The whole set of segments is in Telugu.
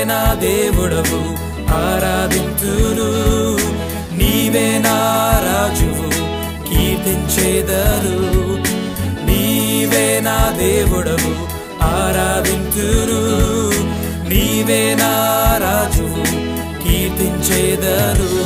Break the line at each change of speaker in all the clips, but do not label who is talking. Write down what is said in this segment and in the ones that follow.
నా దేవుడవు ఆరాధింతును నీవే నా రాజువు కీర్తించేదరు నీవే నా దేవుడవు ఆరాధింతురు నీవే నా రాజువు కీర్తించేదరు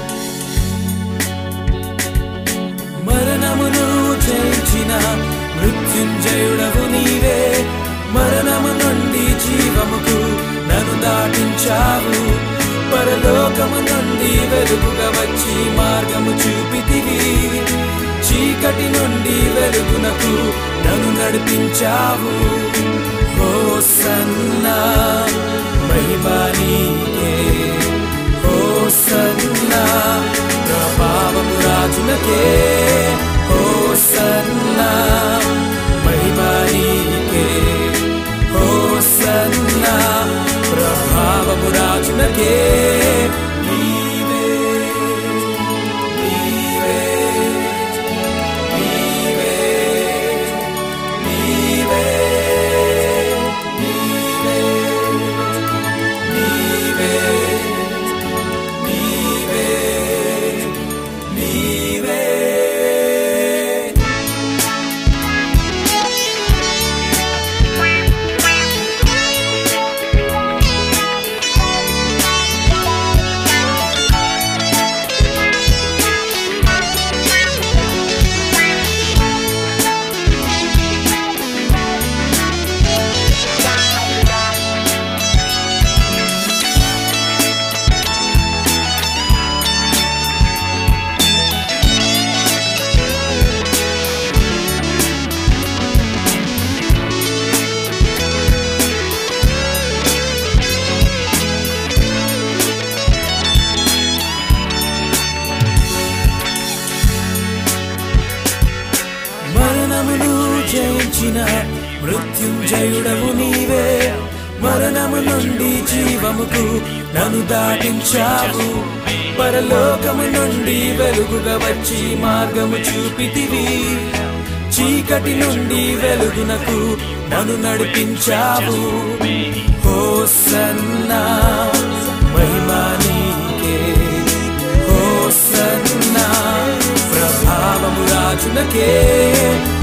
మరణమును జయించిన మృత్యుంజయుడవు నీవే మరణము నుండి జీవముకు నన్ను దాటించావు పరలోకము నుండి వెలుగుగా వచ్చి మార్గము చూపితివి చీకటి నుండి వెలుగునకు నన్ను నడిపించావు ఓ సన్నా మహిమా నీకే ఓ సన్నా ప్రభావము రాజునకే ఓ సన్నా మహిమా నీకే ఓ సన్నా ప్రభావము రాజునకే నీవే నీవే నీవే నీవే నీవే నీవే నీవే నీవే మరణమును జయించిన మృత్యుంజయుడవు నీవే మరణము నుండి జీవముకు నన్ను దాటించావు పరలోకము నుండి వెలుగుగా వచ్చి మార్గము చూపితివి చీకటి నుండి వెలుగునకు నన్ను నడిపించావు ఓ సన్నా మహిమా నీకే ఓ సన్నా ప్రభావము రాజునకే